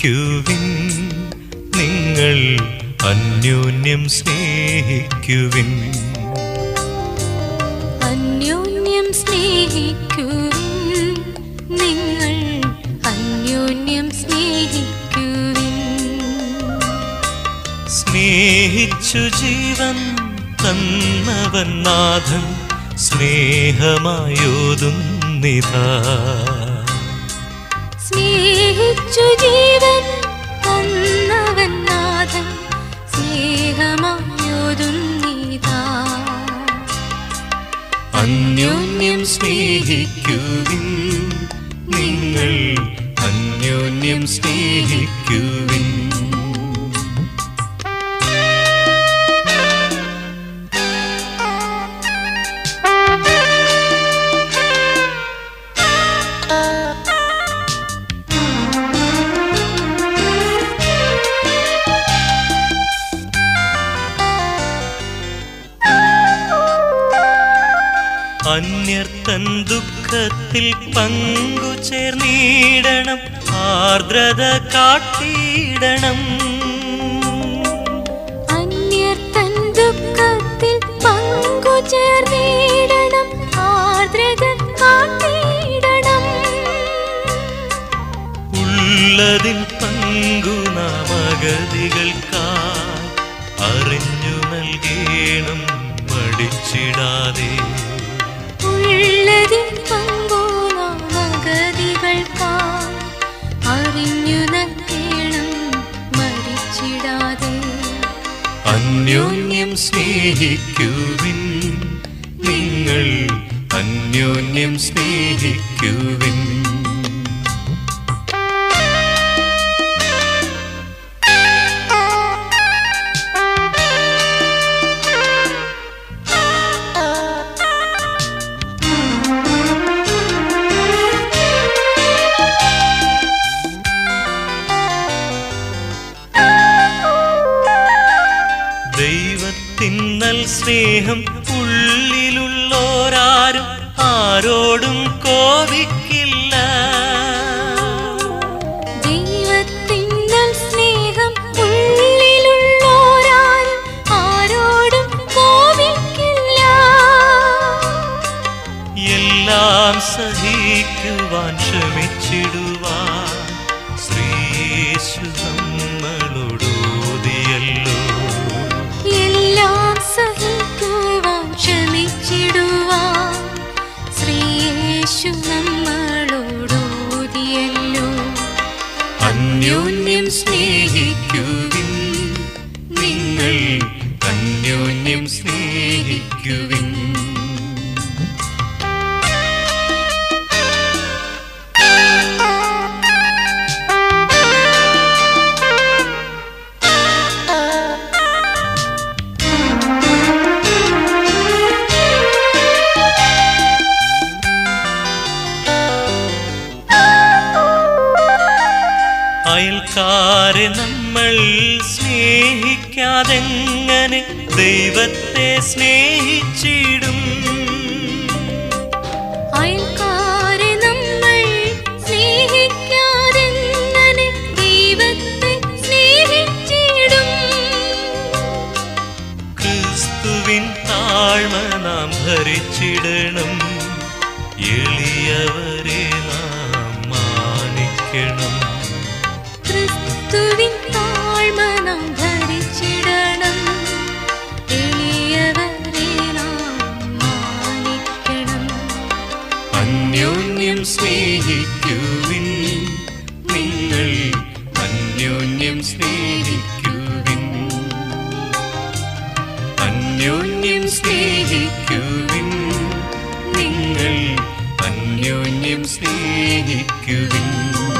സ്നേഹിക്കുവിൻ നിങ്ങൾ അന്യോന്യം സ്നേഹിക്കുവിൻ അന്യോന്യം സ്നേഹിക്കുവിൻ നിങ്ങൾ അന്യോന്യം സ്നേഹിക്കുവിൻ സ്നേഹിച്ചു ജീവൻ തന്നവൻ നാഥൻ സ്നേഹമായോതുന്നിതാ സ്നേഹിച്ചു ജീവൻ തന്നവൻ നാഥൻ സ്നേഹമായൊരുന്നിതാ അന്യോന്യം സ്നേഹിക്കുവിൻ നിങ്ങൾ അന്യോന്യം സ്നേഹിക്കുവിൻ അന്യർത്തൻ ദുഃഖത്തിൽ പങ്കുചേർന്നിടണം ആർദ്രത കാട്ടിയിടണം അന്യർ തൻ ദുഃഖത്തിൽ പങ്കുചേർന്നിടണം ആർദ്രത കാട്ടിയിടണം ഉള്ളതിൻ പങ്കു നാമഗതികൾക്കായി അറിഞ്ഞു നൽകേണം മടിച്ചിടാതെ ഉള്ളതിൻ പങ്കുനാമഗതികൾക്കായി അറിഞ്ഞു നൽകണം മരിച്ചിടാതെ അന്യോന്യം സ്നേഹിക്കുവിൻ നിങ്ങൾ അന്യോന്യം സ്നേഹിക്കുവിൻ ദൈവത്തിൻ നൽ സ്നേഹം ഉള്ളിലുള്ളോരാരും ആരോടും കോപിക്കില്ല ദൈവത്തിൻ്റെ സ്നേഹം ഉള്ളിലുള്ളോരാരും ആരോടും കോപിക്കില്ല എല്ലാം സഹിക്കുവാൻ ശ്രമിച്ചിടുവാൻ ശ്രീയേശു നമ്മളോടോതിയല്ലോ എല്ലാം സഹിക്കുവാൻ ക്ഷമിച്ചിടുവാൻ ശ്രീയേശു നമ്മളോടോതിയല്ലോ അന്യോന്യം സ്നേഹിക്കുവിൻ നിങ്ങൾ അന്യോന്യം സ്നേഹിക്കുവിൻ അയൽക്കാരെ നമ്മൾ സ്നേഹിക്കാതെങ്ങനെ ദൈവത്തെ സ്നേഹിച്ചിടും അയൽക്കാരെ നമ്മൾ സ്നേഹിക്കാതെങ്ങനെ ദൈവത്തെ സ്നേഹിച്ചിടും ക്രിസ്തുവിൻ താഴ്മ നാം ഭരിച്ചിടണം എളിയവരെ നാം മാനിക്കണം ക്രിസ്തുവിൻ താഴ്മ നാം ധരിച്ചിടണം എളിയവരെ നാം മാനിക്കണം അന്യോന്യം സ്നേഹിക്കുവിൻ നിങ്ങൾ അന്യോന്യം സ്നേഹിക്കുവിൻ അന്യോന്യം സ്നേഹിക്കുവിൻ നിങ്ങൾ അന്യോന്യം സ്നേഹിക്കുവിൻ